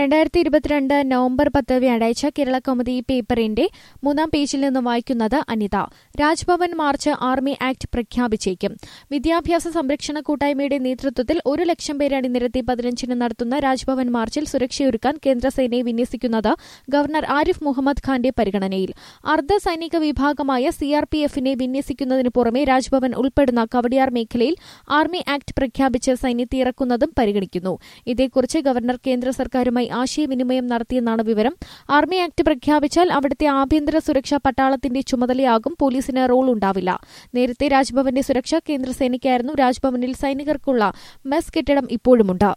രണ്ടായിരത്തി ഇരുപത്തിരണ്ട് നവംബർ പത്ത് വ്യാഴാഴ്ച കേരള കൗമുദി പേപ്പറിന്റെ മൂന്നാം പേജിൽ നിന്ന് വായിക്കുന്നത് Anitha Raj Bhavan march army act പ്രഖ്യാപിച്ചേക്കും വിദ്യാഭ്യാസ സംരക്ഷണ കൂട്ടായ്മയുടെ നേതൃത്വത്തിൽ ഒരു ലക്ഷം പേരെ അണിനിരത്തി പതിനഞ്ചിന് നടത്തുന്ന രാജ്ഭവൻ മാർച്ചിൽ സുരക്ഷയൊരുക്കാൻ കേന്ദ്രസേനയെ വിന്യസിക്കുന്നത് ഗവർണർ ആരിഫ് മുഹമ്മദ് ഖാന്റെ പരിഗണനയിൽ അർദ്ധ സൈനിക വിഭാഗമായ സിആർപിഎഫിനെ വിന്യസിക്കുന്നതിന് പുറമെ രാജ്ഭവൻ ഉൾപ്പെടുന്ന കവടിയാർ മേഖലയിൽ ആർമി ആക്ട് പ്രഖ്യാപിച്ച് സൈന്യത്തെ ഇറക്കുന്നതും പരിഗണിക്കുന്നു ഇതേക്കുറിച്ച് ഗവർണർ കേന്ദ്ര സർക്കാരുമായി ആശയവിനിമയം നടത്തിയെന്നാണ് വിവരം ആർമി ആക്ട് പ്രഖ്യാപിച്ചാൽ അവിടുത്തെ ആഭ്യന്തര സുരക്ഷ പട്ടാളത്തിന്റെ ചുമതലയാകും പോലീസിന് റോൾ ഉണ്ടാവില്ല നേരത്തെ രാജ്ഭവന്റെ സുരക്ഷ കേന്ദ്രസേനയ്ക്കായിരുന്നു രാജ്ഭവനിൽ സൈനികർക്കുള്ള മെസ് കെട്ടിടം ഇപ്പോഴുമുണ്ട്